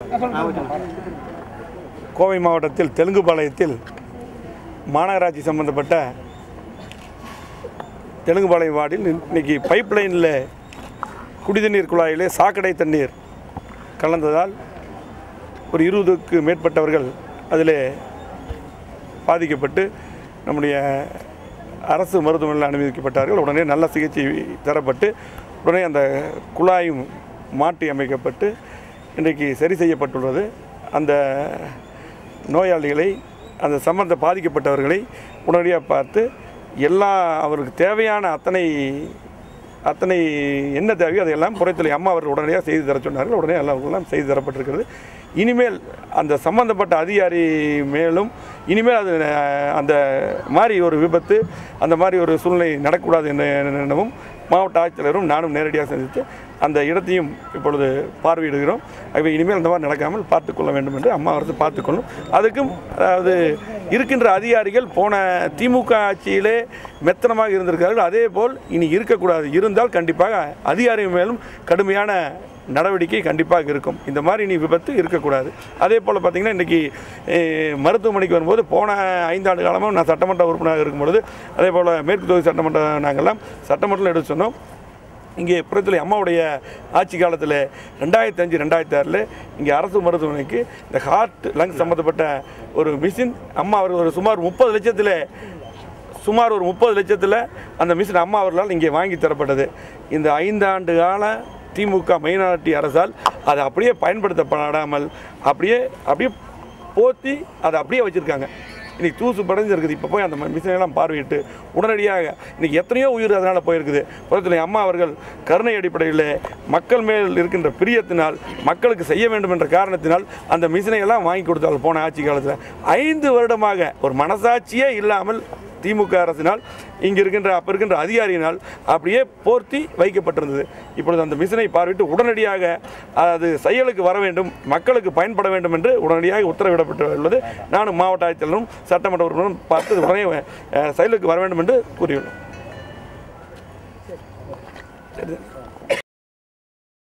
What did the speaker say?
கோவை மாவட்டத்தில் தெலுங்குபாளையத்தில் மாநகராட்சி சம்பந்தப்பட்ட தெலுங்குபாளையம் வார்டில் இன்னைக்கு பைப் லைனில் குடிதண்ணீர் குழாயிலே சாக்கடை தண்ணீர் கலந்ததால் ஒரு இருபதுக்கு மேற்பட்டவர்கள் அதில் பாதிக்கப்பட்டு நம்முடைய அரசு மருத்துவமனையில் அனுமதிக்கப்பட்டார்கள் உடனே நல்ல சிகிச்சை தரப்பட்டு உடனே அந்த குழாயும் மாற்றி அமைக்கப்பட்டு இன்றைக்கு சரி செய்யப்பட்டுள்ளது அந்த நோயாளிகளை அந்த சம்பந்த பாதிக்கப்பட்டவர்களை உடனடியாக பார்த்து எல்லா அவருக்கு தேவையான அத்தனை அத்தனை என்ன தேவையோ அதையெல்லாம் புறத்துறை அம்மா அவர்கள் உடனடியாக செய்து தர சொன்னார்கள் உடனே எல்லாம் எல்லாம் செய்து தரப்பட்டிருக்கிறது இனிமேல் அந்த சம்பந்தப்பட்ட அதிகாரி மேலும் இனிமேல் அது அஹ், அந்த மாதிரி ஒரு விபத்து அந்த மாதிரி ஒரு சூழ்நிலை நடக்கக்கூடாது என்ற எண்ணமும் மாவட்ட ஆட்சித்தலைவரும் நானும் நேரடியாக சந்தித்து அந்த இடத்தையும் இப்பொழுது பார்வையிடுகிறோம் ஆகவே இனிமேல் அந்த மாதிரி நடக்காமல் பார்த்துக்கொள்ள வேண்டும் என்று அம்மா அரசு பார்த்துக்கொள்ளும் அதுக்கும் அதாவது இருக்கின்ற அதிகாரிகள் போன திமுக ஆட்சியிலே மெத்தனமாக இருந்திருக்கிறார்கள் அதே போல் இனி இருக்கக்கூடாது இருந்தால் கண்டிப்பாக அதிகாரி மேலும் கடுமையான நடவடிக்கை கண்டிப்பாக இருக்கும் இந்த மாதிரி இனி விபத்து இருக்கக்கூடாது அதே போல் பார்த்திங்கன்னா இன்றைக்கி மருத்துவமனைக்கு வரும்போது போன ஐந்தாண்டு காலமாக நான் சட்டமன்ற உறுப்பினராக இருக்கும்பொழுது அதே போல் மேற்கு தொகுதி சட்டமன்ற நாங்கள்லாம் சட்டமன்றத்தில் எடுத்து சொன்னோம் இங்கே புறத்தில் அம்மாவுடைய ஆட்சி காலத்தில் ரெண்டாயிரத்தி அஞ்சு ரெண்டாயிரத்தி ஆறில் இங்கே அரசு மருத்துவமனைக்கு இந்த ஹார்ட் லங்ஸ் சம்மந்தப்பட்ட ஒரு மிஷின் அம்மா அவர்கள் ஒரு சுமார் முப்பது லட்சத்தில் சுமார் ஒரு முப்பது லட்சத்தில் அந்த மிஷின் அம்மா அவர்களால் இங்கே வாங்கி தரப்பட்டது இந்த ஐந்தாண்டு கால திமுக மைனாரிட்டி அரசால் அதை அப்படியே பயன்படுத்தப்படாமல் அப்படியே அப்படியே போத்தி அதை அப்படியே வச்சுருக்காங்க இன்னைக்கு தூசு படைஞ்சு இருக்குது இப்போ போய் அந்த மிஷினை எல்லாம் பார்வையிட்டு உடனடியாக இன்னைக்கு எத்தனையோ உயிர் அதனால் போயிருக்குது புறத்தில் அம்மா அவர்கள் கருணை அடிப்படையில் மக்கள் மேல் இருக்கின்ற பிரியத்தினால் மக்களுக்கு செய்ய வேண்டும் என்ற காரணத்தினால் அந்த மிஷினை எல்லாம் வாங்கி கொடுத்தால் போன ஆட்சி காலத்தில் ஐந்து வருடமாக ஒரு மனசாட்சியே இல்லாமல் திமுக அரசினால் இங்கே இருக்கின்ற அப்போ இருக்கின்ற அதிகாரியினால் அப்படியே போர்த்தி வைக்கப்பட்டிருந்தது இப்பொழுது அந்த மிஷினை பார்வையிட்டு உடனடியாக அது செயலுக்கு வர வேண்டும் மக்களுக்கு பயன்பட வேண்டும் என்று உடனடியாக உத்தரவிடப்பட்டுள்ளது நானும் மாவட்ட ஆட்சியாளரும் சட்டமன்ற உறுப்பினரும் பார்த்து உடனே அஹ், செயலுக்கு வர வேண்டும் என்று கூறியுள்ளோம்